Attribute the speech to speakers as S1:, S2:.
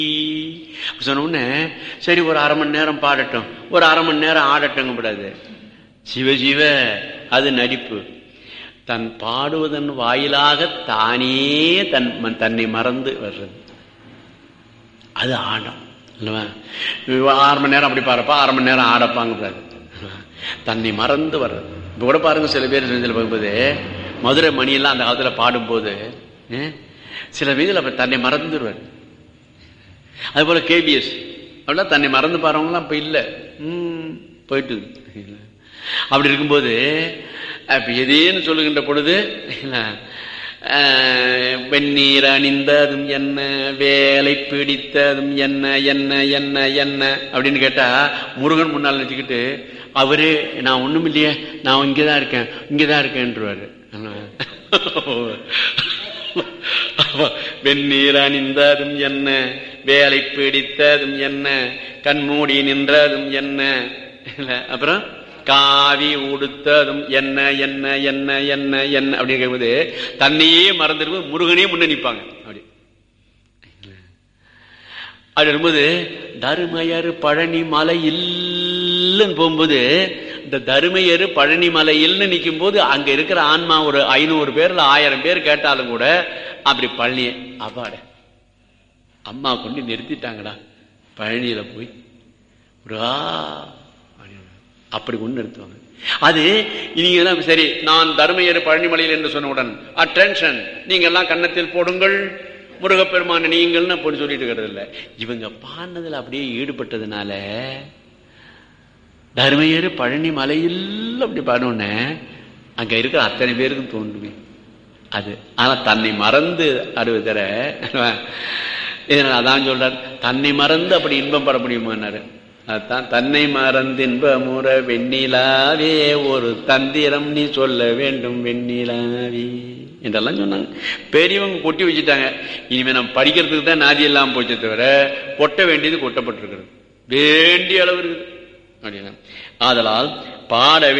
S1: சொன்ன உடனே சரி ஒரு அரை மணி நேரம் பாடட்டும் ஒரு அரை மணி நேரம் ஆடட்டும் கூடாது சிவ சிவ அது நடிப்பு தன் பாடுவதன் வாயிலாக தானே தன் தன்னை மறந்து வர்றது அது ஆடம் இல்லவா ஆறு மணி நேரம் அப்படி பாருப்பா அரை மணி நேரம் ஆடப்பாங்க கூடாது தன்னை மறந்து வர்றது இப்போ கூட பாருங்க சில பேர் செஞ்சில் பார்க்கும்போது மதுரை மணியெல்லாம் அந்த காலத்தில் பாடும்போது சில வீதியில் அப்ப தன்னை மறந்துடுவார் அது போல கேபிஎஸ் அப்படிலாம் தன்னை மறந்து பாருவங்களாம் இப்ப இல்லை ம் போயிட்டு அப்படி இருக்கும்போது அப்ப எதேன்னு சொல்லுகின்ற பொழுது வெந்நீர் அணிந்ததும் என்ன வேலை பிடித்ததும் என்ன என்ன என்ன என்ன அப்படின்னு கேட்டா முருகன் முன்னால் நினைச்சுக்கிட்டு அவரே நான் ஒண்ணும் இல்லையே நான் இங்கதான் இருக்கேன் இங்கதான் இருக்கேன்ருவாரு வெந்நீர் அணிந்ததும் என்ன வேலை பிடித்ததும் என்ன கண்மூடி நின்றதும் என்ன அப்புறம் காவி உடுத்ததும் என்ன என்ன என்ன என்ன என்ன அப்படின்னு கேட்கும்போது தன்னையே மறந்துடும்போது முருகனே முன்ன நிற்பாங்க அப்படி அப்படி இருக்கும்போது தருமையரு பழனி மலை இல்லைன்னு போகும்போது இந்த தருமையரு பழனி மலை இல்லைன்னு நிற்கும் போது அங்க இருக்கிற ஆன்மா ஒரு ஐநூறு பேர்ல ஆயிரம் பேர் கேட்டாலும் கூட அப்படி பழனி அப்பாட அம்மா கொண்டு நிறுத்திட்டாங்கடா பழனியில போய் முருகா அப்படி கொண்டு நிறுத்துவாங்க அது நீங்க சரி நான் தருமையரு பழனிமலையில் என்று சொன்னவுடன் அட்டென்ஷன் நீங்க எல்லாம் கன்னத்தில் போடுங்கள் முருகப்பெருமான நீங்கள்னு அப்படி சொல்லிட்டு இருக்கிறது இல்லை இவங்க பாடினதுல அப்படியே ஈடுபட்டதுனால தருமையரு பழனி மலையில் அப்படி பாடணுன்னு அங்க இருக்கிற அத்தனை பேருக்கும் தோன்றுமே அது ஆனா தன்னை மறந்து அறுவதர இதனால் அதான் சொல்றார் தன்னை மறந்து அப்படி இன்பம் பெற முடியுமான்னாரு அதான் தன்னை மறந்து இன்பமுற வெண்ணிலாவே ஒரு தந்திரம் நீ சொல்ல வேண்டும் வெண்ணிலாவே என்றெல்லாம் சொன்னாங்க பெரியவங்க கொட்டி வச்சுட்டாங்க இனிமே நம்ம படிக்கிறதுக்கு தான் நாதி எல்லாம் போச்சு தவிர கொட்ட வேண்டியது கொட்டப்பட்டிருக்கிறது வேண்டிய அளவு இருக்குது அப்படின்னா ஆதலால் பாட